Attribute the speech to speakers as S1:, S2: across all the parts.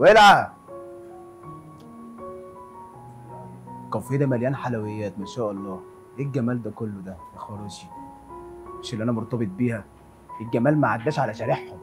S1: ولع الكافيه ده مليان حلويات ما شاء الله ايه الجمال ده كله ده يا خراشي مش اللي انا مرتبط بيها الجمال ما عداش على شارعهم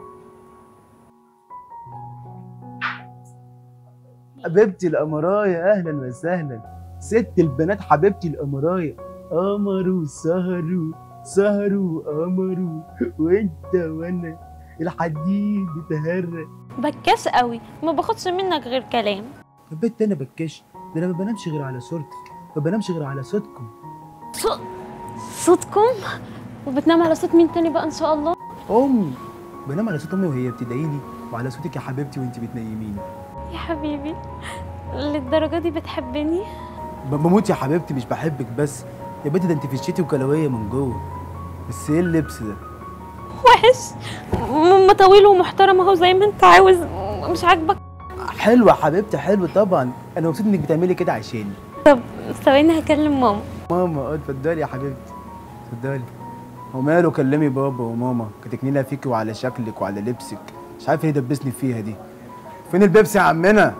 S1: حبيبتي القمرايه اهلا وسهلا ست البنات حبيبتي القمرايه قمروا سهروا سهروا قمروا وانت وانا الحديد تهرى
S2: بكاس قوي ما باخدش منك غير كلام
S1: يا بنت انا بكاش ده انا ما بنامش غير على صورتك ما بنامش غير على صوتكم
S2: صوت صوتكم وبتنام على صوت مين تاني بقى ان شاء الله
S1: امي بنام على صوت امي وهي بتدعي لي وعلى صوتك يا حبيبتي وانت بتنيميني
S2: يا حبيبي للدرجه دي بتحبني
S1: ب- بموت يا حبيبتي مش بحبك بس يا بنتي ده انت في الشتي وكلويه من جوه بس ايه اللبس ده
S2: وحش م- طويل ومحترم اهو زي ما انت عاوز مش عاجبك
S1: حلوه يا حبيبتي حلو طبعا انا مبسوط انك بتعملي كده عشاني
S2: طب ثواني هكلم ماما
S1: ماما اه اتفضلي يا حبيبتي اتفضلي وماله كلمي بابا وماما كتكنيلها فيكي وعلى شكلك وعلى لبسك مش عارف ايه دبسني فيها دي فين البيبسي يا عمنا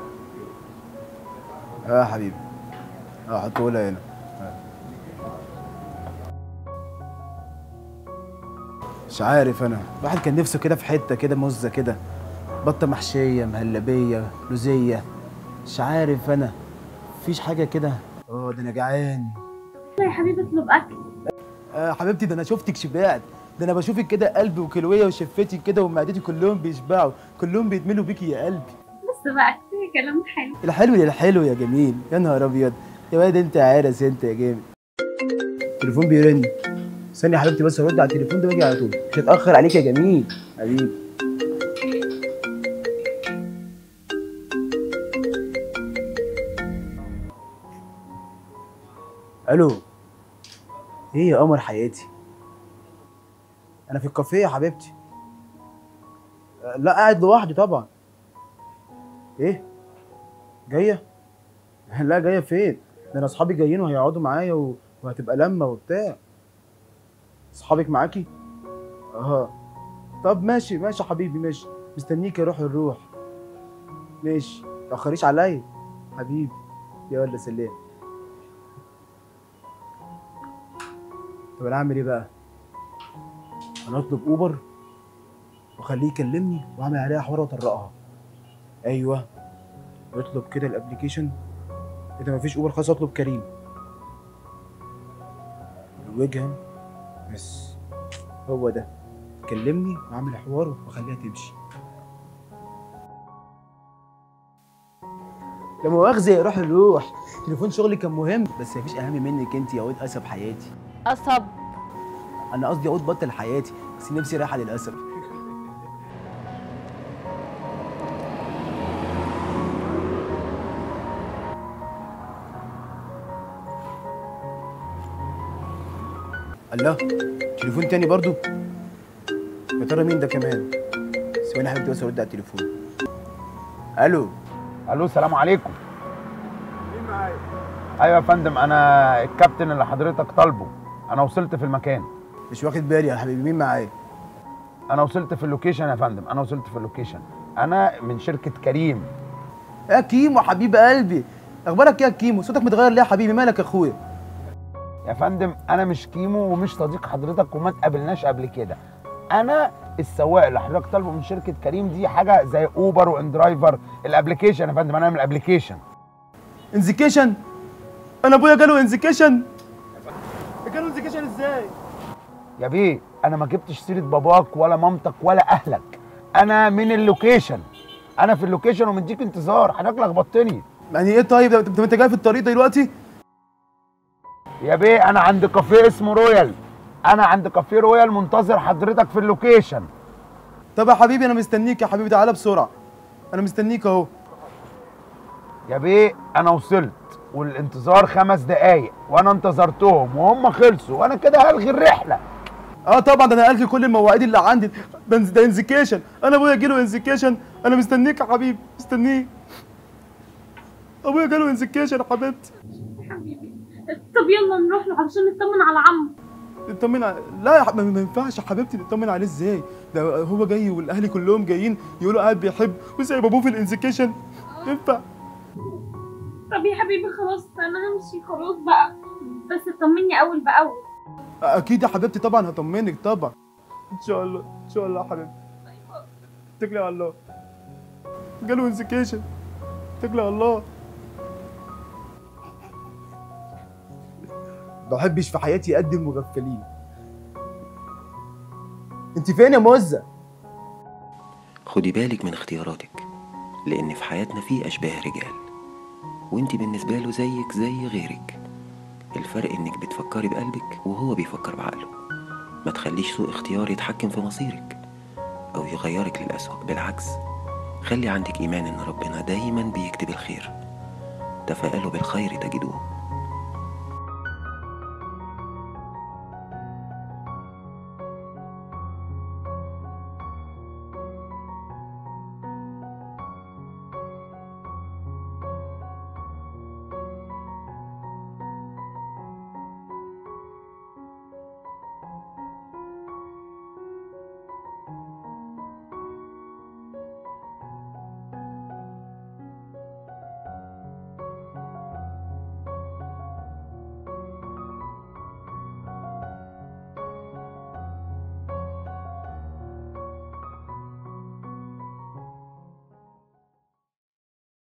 S1: اه يا حبيبي اه حطه لها هنا آه. مش عارف انا الواحد كان نفسه كده في حته كده مزه كده بطه محشيه مهلبيه لوزيه مش عارف انا مفيش حاجه كده اه ده انا جعان
S2: يا حبيبي اطلب اكل
S1: آه حبيبتي ده انا شفتك شبعت ده انا بشوفك كده قلبي وكلويه وشفتي كده ومعدتي كلهم بيشبعوا كلهم بيدملوا بيكي يا قلبي
S2: بس بقى كفايه كلام حلو
S1: الحلو يا الحلو يا جميل يا نهار ابيض يا واد انت عارس انت يا جامد التليفون بيرن استني يا حبيبتي بس ارد على التليفون ده واجي على طول مش هتاخر عليك يا جميل حبيبي الو ايه يا قمر حياتي انا في الكافيه يا حبيبتي أه، لا قاعد لوحدي طبعا ايه جايه لا جايه فين ده انا اصحابي جايين وهيقعدوا معايا و... وهتبقى لمه وبتاع اصحابك معاكي اه طب ماشي ماشي يا حبيبي ماشي مستنيك يا روح الروح ماشي متأخريش عليا حبيبي يا ولا سلام طب انا اعمل ايه بقى انا اطلب اوبر واخليه يكلمني واعمل عليها حوار واطرقها ايوه اطلب كده الابلكيشن اذا مفيش اوبر خلاص اطلب كريم الوجهه بس هو ده كلمني واعمل حوار واخليها تمشي لا مؤاخذة يا روح الروح تليفون شغلي كان مهم بس مفيش اهم منك انت يا عود اسب حياتي
S2: قصب
S1: انا قصدي عود بطل حياتي بس نفسي رايحه للاسف الله تليفون تاني برضو يا ترى مين ده كمان ثواني يا حبيبتي بس ارد على التليفون الو
S3: الو السلام عليكم مين معايا ايوه يا فندم انا الكابتن اللي حضرتك طالبه انا وصلت في المكان
S1: مش واخد بالي يا حبيبي مين معايا
S3: انا وصلت في اللوكيشن يا فندم انا وصلت في اللوكيشن انا من شركه كريم
S1: يا كيمو حبيب قلبي اخبارك ايه يا كيمو صوتك متغير ليه يا حبيبي مالك يا اخويا
S3: يا فندم انا مش كيمو ومش صديق حضرتك وما اتقابلناش قبل كده انا السواق اللي حضرتك طالبه من شركه كريم دي حاجه زي اوبر وان درايفر الابلكيشن يا فندم انا من الابلكيشن
S1: انزيكيشن انا ابويا جاله انزيكيشن جاله انزيكيشن ازاي
S3: يا بيه انا ما جبتش سيره باباك ولا مامتك ولا اهلك انا من اللوكيشن انا في اللوكيشن ومديك انتظار حضرتك لخبطتني
S1: يعني ايه طيب ده- طب انت جاي في الطريق دلوقتي
S3: يا بيه انا عند كافيه اسمه رويال انا عند كافيه رويال منتظر حضرتك في اللوكيشن
S1: طب يا حبيبي انا مستنيك يا حبيبي تعالى بسرعه انا مستنيك اهو
S3: يا بيه انا وصلت والانتظار خمس دقايق وانا انتظرتهم وهم خلصوا وانا كده هلغي الرحله
S1: اه طبعا ده انا الغي كل المواعيد اللي عندي ده ده انزيكيشن انا ابويا جاله انزيكيشن انا مستنيك يا حبيبي مستنيك ابويا جاله انزيكيشن يا حبيبتي
S2: حبيبي طب يلا نروح له علشان نطمن على عمو
S1: نطمن على... لا يا ح... ما ما ينفعش يا حبيبتي نطمن عليه ازاي ده هو جاي والاهل كلهم جايين يقولوا قاعد بيحب وسايب ابوه في الانزيكيشن ينفع
S2: طب يا حبيبي خلاص انا همشي خلاص بقى بس طمني اول باول
S1: اكيد يا حبيبتي طبعا هطمنك طبعا ان شاء الله ان شاء الله يا حبيبتي اتكلي على الله جاله انسكيشن اتكلي على الله ما بحبش في حياتي قد المغفلين انت فين يا موزة
S4: خدي بالك من اختياراتك لأن في حياتنا في أشباه رجال وانت بالنسبة له زيك زي غيرك الفرق انك بتفكري بقلبك وهو بيفكر بعقله ما تخليش سوء اختيار يتحكم في مصيرك أو يغيرك للأسوأ بالعكس خلي عندك إيمان إن ربنا دايما بيكتب الخير تفائلوا بالخير تجدوه